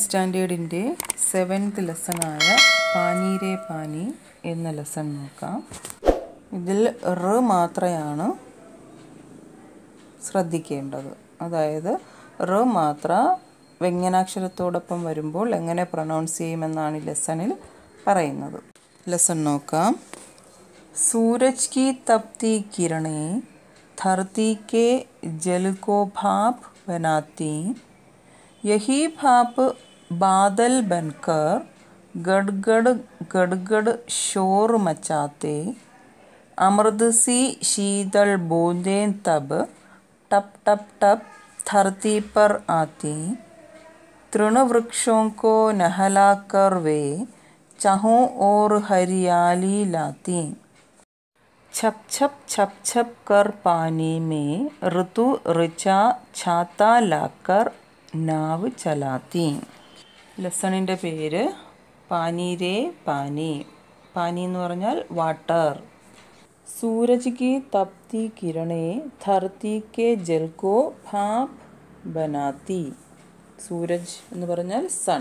സ്റ്റാൻഡേർഡിൻ്റെ seventh ലെസണായ പാനീരെ പാനി എന്ന lesson നോക്കാം ഇതിൽ റ് മാത്രയാണ് ശ്രദ്ധിക്കേണ്ടത് അതായത് റ് മാത്ര വ്യഞ്ജനാക്ഷരത്തോടൊപ്പം വരുമ്പോൾ എങ്ങനെ പ്രൊനൗൺസ് ചെയ്യുമെന്നാണ് ഈ ലെസണിൽ പറയുന്നത് ലെസൺ നോക്കാം सूरज की तपती किरणें धरती के जल को भाप बनाती यही भाप बादल बनकर गड़गड़ गड़गड़ शोर मचाते अमृत सी शीतल बूंदें तब टप टप टप धरती पर आती तृण वृक्षों को नहलाकर वे चहों और हरियाली लाती छप छप छप छप कर पानी में ऋतु ऋचा छाता लाकर നാവ് ചലാത്തി ലെസണിൻ്റെ പേര് പാനീരേ പാനി പാനി എന്ന് പറഞ്ഞാൽ വാട്ടർ സൂരജ് കി തപ്തി കിരണേ ധർത്തി കെ ജൽ കോ ഭാപ് ബനാത്തി സൂരജ് എന്ന് പറഞ്ഞാൽ സൺ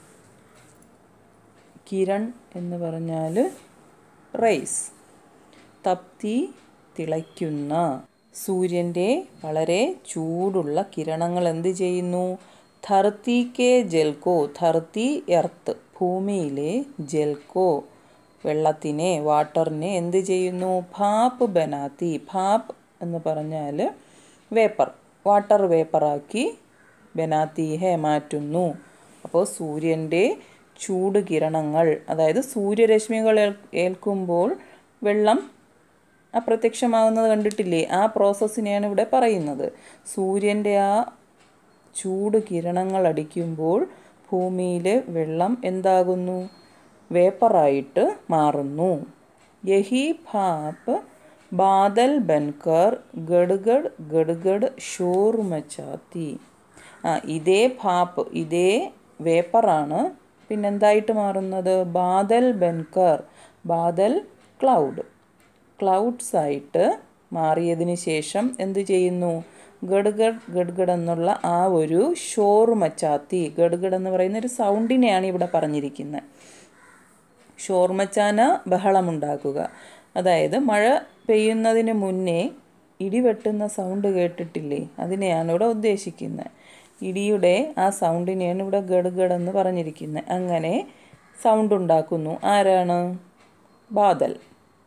കിരൺ എന്ന് പറഞ്ഞാൽ റൈസ് തപ്തി തിളയ്ക്കുന്ന സൂര്യൻ്റെ വളരെ ചൂടുള്ള കിരണങ്ങൾ എന്ത് ചെയ്യുന്നു ധർത്തി കെ ജൽക്കോ ധർത്തി എർത്ത് ഭൂമിയിലെ ജൽക്കോ വെള്ളത്തിനെ വാട്ടറിനെ എന്ത് ചെയ്യുന്നു ഭാപ്പ് ബനാത്തി ഭാപ്പ് എന്ന് പറഞ്ഞാൽ വേപ്പർ വാട്ടർ വേപ്പറാക്കി ബനാത്തി ഹെ മാറ്റുന്നു അപ്പോൾ സൂര്യൻ്റെ ചൂട് കിരണങ്ങൾ അതായത് സൂര്യരശ്മികൾ ഏൽക്കുമ്പോൾ വെള്ളം അപ്രത്യക്ഷമാകുന്നത് കണ്ടിട്ടില്ലേ ആ പ്രോസസ്സിനെയാണ് ഇവിടെ പറയുന്നത് സൂര്യൻ്റെ ആ ചൂട് കിരണങ്ങൾ അടിക്കുമ്പോൾ ഭൂമിയിൽ വെള്ളം എന്താകുന്നു വേപ്പറായിട്ട് മാറുന്നു യഹി ഭാപ്പ് ബാദൽ ബൻകർ ഗഡ്ഗഡ് ഗഡ്ഗഡ് ഷോർ മച്ചാത്തി ആ ഇതേ ഭാപ്പ് ഇതേ വേപ്പറാണ് പിന്നെന്തായിട്ട് മാറുന്നത് ബാദൽ ബൻകർ ബാദൽ ക്ലൗഡ് ക്ലൗഡ്സ് ആയിട്ട് മാറിയതിന് ശേഷം എന്ത് ചെയ്യുന്നു ഗഡ്ഗഡ് ഗഡ്ഗഡ് എന്നുള്ള ആ ഒരു ഷോർ മച്ചാത്തി ഗഡ്ഗഡ് എന്ന് പറയുന്ന ഒരു സൗണ്ടിനെയാണ് ഇവിടെ പറഞ്ഞിരിക്കുന്നത് ഷോർ മച്ചാന ബഹളമുണ്ടാക്കുക അതായത് മഴ പെയ്യുന്നതിന് മുന്നേ ഇടി വെട്ടുന്ന സൗണ്ട് കേട്ടിട്ടില്ലേ അതിനെയാണ് ഇവിടെ ഉദ്ദേശിക്കുന്നത് ഇടിയുടെ ആ സൗണ്ടിനെയാണ് ഇവിടെ ഗഡ്ഗഡ് എന്ന് പറഞ്ഞിരിക്കുന്നത് അങ്ങനെ സൗണ്ട് ഉണ്ടാക്കുന്നു ആരാണ് ബാദൽ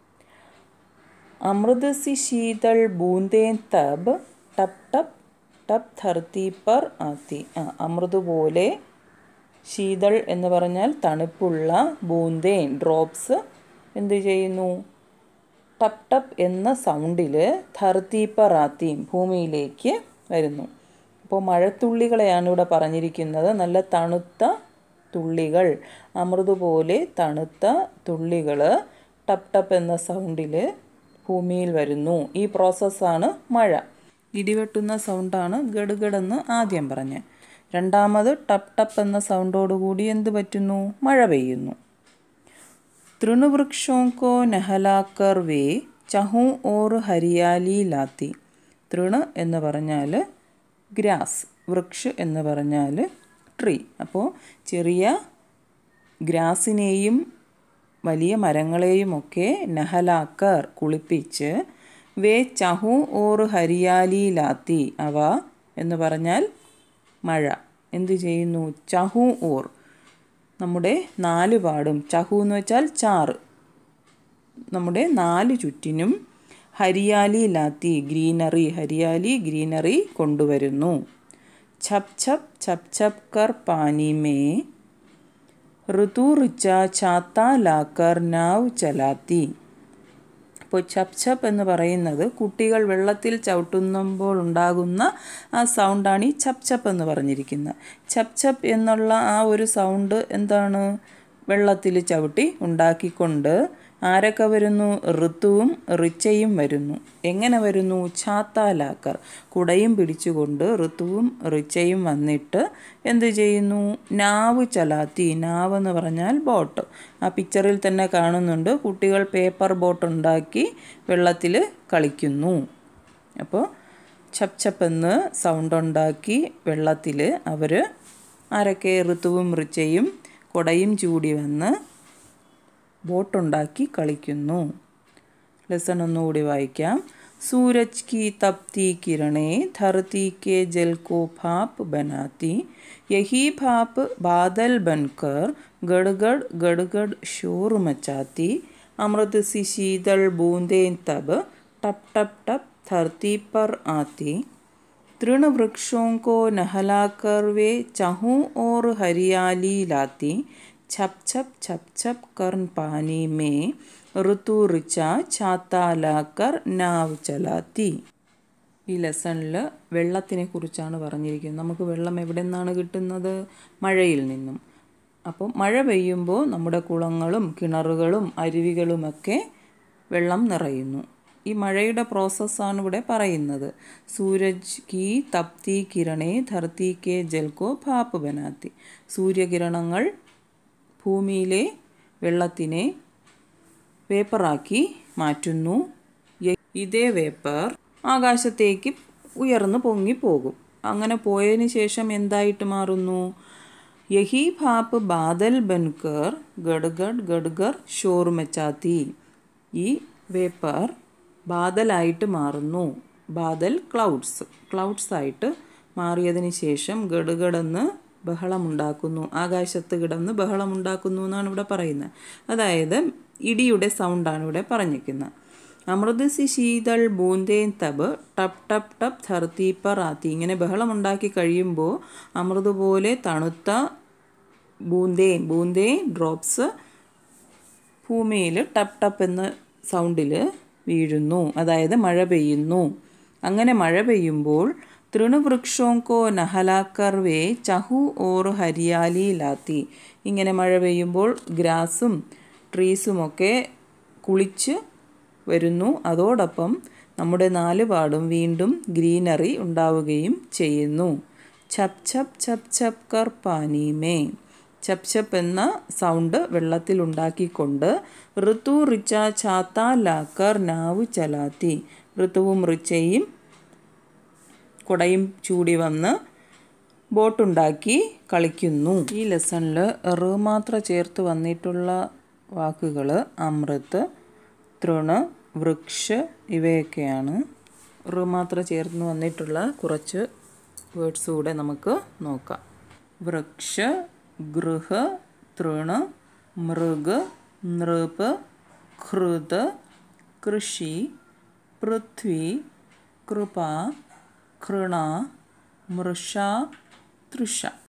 अमृत सी शीतल बूंदें तब टप टप ടപ് ധർത്തി പർ ആത്തി ആ അമൃത് പോലെ ശീതൾ എന്ന് പറഞ്ഞാൽ തണുപ്പുള്ള ബൂന്തേൻ ഡ്രോപ്സ് എന്ത് ചെയ്യുന്നു ടപ് ടപ് എന്ന സൗണ്ടിൽ ധർത്തി പർ ആത്തിയും ഭൂമിയിലേക്ക് വരുന്നു അപ്പോൾ മഴത്തുള്ളികളെയാണ് ഇവിടെ പറഞ്ഞിരിക്കുന്നത് നല്ല തണുത്ത തുള്ളികൾ അമൃത് പോലെ തണുത്ത തുള്ളികൾ ടപ് ടപ് എന്ന സൗണ്ടിൽ ഭൂമിയിൽ വരുന്നു ഈ പ്രോസസ്സാണ് മഴ ഇടിവെട്ടുന്ന സൗണ്ടാണ് ഗഡ്ഗഡെന്ന് ആദ്യം പറഞ്ഞ് രണ്ടാമത് ടപ്പ് ടപ്പ് എന്ന സൗണ്ടോടുകൂടി എന്ത് പറ്റുന്നു മഴ പെയ്യുന്നു തൃണവൃക്ഷോക്കോ നെഹലാക്കർ വേ ചഹു ഓർ ഹരിയാലി ലാത്തി തൃണ് എന്ന് പറഞ്ഞാൽ ഗ്രാസ് വൃക്ഷ് എന്ന് പറഞ്ഞാൽ ട്രീ അപ്പോൾ ചെറിയ ഗ്രാസിനെയും വലിയ മരങ്ങളെയുമൊക്കെ നഹലാക്കർ കുളിപ്പിച്ച് വേ ചഹു ഓർ ഹരിയാലിയിലാത്തി അവ എന്ന് പറഞ്ഞാൽ മഴ എന്തു ചെയ്യുന്നു ചഹു ഓർ നമ്മുടെ നാല് പാടും ചഹു എന്ന് വെച്ചാൽ ചാറ് നമ്മുടെ നാല് ചുറ്റിനും ഹരിയാലിയിലാത്തി ഗ്രീനറി ഹരിയാലി ഗ്രീനറി കൊണ്ടുവരുന്നു ഛപ് ഛപ് ഛപ് ഛപ് കർ പാനി മേ ഋതു റിച്ച ചാത്ത ലാക്കർ നാവ് ചലാത്തി അപ്പോൾ ഛപ് ഛപ് എന്ന് പറയുന്നത് കുട്ടികൾ വെള്ളത്തിൽ ചവിട്ടുമ്പോൾ ഉണ്ടാകുന്ന ആ സൗണ്ടാണ് ഈ ഛപ് ഛപ് എന്ന് പറഞ്ഞിരിക്കുന്നത് ഛപ് ഛപ് എന്നുള്ള ആ ഒരു സൗണ്ട് എന്താണ് വെള്ളത്തിൽ ചവിട്ടി ഉണ്ടാക്കിക്കൊണ്ട് ആരൊക്കെ വരുന്നു ഋതുവും റിച്ചയും വരുന്നു എങ്ങനെ വരുന്നു ഛാത്താലാക്കർ കുടയും പിടിച്ചുകൊണ്ട് ഋതുവും റിച്ചയും വന്നിട്ട് എന്ത് ചെയ്യുന്നു നാവ് ചലാത്തി നാവ് എന്ന് പറഞ്ഞാൽ ബോട്ട് ആ പിക്ചറിൽ തന്നെ കാണുന്നുണ്ട് കുട്ടികൾ പേപ്പർ ബോട്ട് ഉണ്ടാക്കി വെള്ളത്തിൽ കളിക്കുന്നു അപ്പോൾ ഛപ് ഛപ്പ് എന്ന് സൗണ്ട് ഉണ്ടാക്കി വെള്ളത്തിൽ അവർ ആരൊക്കെ ഋതുവും ഋച്ചയും കൊടയും ചൂടി വന്ന് ബോട്ടുണ്ടാക്കി കളിക്കുന്നു ലെസൺ ഒന്നുകൂടി വായിക്കാം सूरज की तपती किरणें धरती के जल को भाप बनाती यही भाप बादल बनकर गड़गड़ गड़गड़ शोर मचाती अमृत सी शीतल बूंदें तब टप टप टप धरती पर आती तृण वृक्षों को नहलाकर वे चहूँ और हरियाली लाती छप छप छप छप कर पानी में ഋതു റിച്ച ചാത്താലാക്കർ നാവ് ചലാത്തി ഈ ലെസണിൽ വെള്ളത്തിനെ കുറിച്ചാണ് പറഞ്ഞിരിക്കുന്നത് നമുക്ക് വെള്ളം എവിടെ നിന്നാണ് കിട്ടുന്നത് മഴയിൽ നിന്നും അപ്പോൾ മഴ പെയ്യുമ്പോൾ നമ്മുടെ കുളങ്ങളും കിണറുകളും അരുവികളുമൊക്കെ വെള്ളം നിറയുന്നു ഈ മഴയുടെ പ്രോസസ്സാണ് ഇവിടെ പറയുന്നത് സൂരജ് കി തപ്തി കിരണേ ധർത്തി കെ ജൽക്കോ ഭാപ്പ് ബനാത്തി സൂര്യകിരണങ്ങൾ ഭൂമിയിലെ വെള്ളത്തിനെ വേപ്പറാക്കി മാറ്റുന്നു ഇതേ വേപ്പർ ആകാശത്തേക്ക് ഉയർന്നു പൊങ്ങിപ്പോകും അങ്ങനെ പോയതിന് ശേഷം എന്തായിട്ട് മാറുന്നു യഹി ഭാപ്പ് ബാദൽ ബൻകർ ഗഡ്ഗഡ് ഗഡ്ഗർ ഷോർ മച്ചാത്തി ഈ വേപ്പർ ബാദലായിട്ട് മാറുന്നു ബാദൽ ക്ലൗഡ്സ് ക്ലൗഡ്സ് ആയിട്ട് മാറിയതിന് ശേഷം ഗഡ്ഗഡെന്ന് ബഹളമുണ്ടാക്കുന്നു ആകാശത്ത് കിടന്ന് ബഹളമുണ്ടാക്കുന്നു എന്നാണ് ഇവിടെ പറയുന്നത് അതായത് ഇടിയുടെ സൗണ്ടാണ് ഇവിടെ പറഞ്ഞിരിക്കുന്നത് അമൃത് സി ശീതൾ ബൂന്തേൻ തബ് ടപ് ടപ് ടപ് ധർത്തി പറാത്തി ഇങ്ങനെ ബഹളമുണ്ടാക്കി കഴിയുമ്പോൾ അമൃത് പോലെ തണുത്ത ബൂന്തേൻ ബൂന്തേ ഡ്രോപ്സ് ഭൂമിയിൽ ടപ് ടപ്പ് എന്ന സൗണ്ടിൽ വീഴുന്നു അതായത് മഴ പെയ്യുന്നു അങ്ങനെ മഴ പെയ്യുമ്പോൾ തൃണവൃക്ഷോങ്കോ നഹലാക്കർ വേ ചഹു ഓർ ഹരിയാലി ലാത്തി ഇങ്ങനെ മഴ പെയ്യുമ്പോൾ ഗ്രാസും ട്രീസുമൊക്കെ കുളിച്ച് വരുന്നു അതോടൊപ്പം നമ്മുടെ നാല് പാടും വീണ്ടും ഗ്രീനറി ഉണ്ടാവുകയും ചെയ്യുന്നു ഛപ് ഛപ് ഛപ് ഛപ് കർ പാനീമേ ഛപ് ഛപ് എന്ന സൗണ്ട് വെള്ളത്തിൽ ഉണ്ടാക്കിക്കൊണ്ട് ഋതു റിച്ച ചാത്ത ലാക്കർ നാവ് ചലാത്തി ഋതുവും റിച്ചയും കുടയും ചൂടി വന്ന് ബോട്ടുണ്ടാക്കി കളിക്കുന്നു ഈ ലെസണിൽ റ് മാത്ര ചേർത്ത് വന്നിട്ടുള്ള വാക്കുകൾ അമൃത് തൃണ് വൃക്ഷ് ഇവയൊക്കെയാണ് റ് മാത്ര ചേർന്ന് വന്നിട്ടുള്ള കുറച്ച് വേർഡ്സ് കൂടെ നമുക്ക് നോക്കാം വൃക്ഷ ഗൃഹ തൃണ് മൃഗ് നൃപ് ഹൃത് കൃഷി പൃഥ്വി കൃപ കൃണ മൃഷ തൃഷ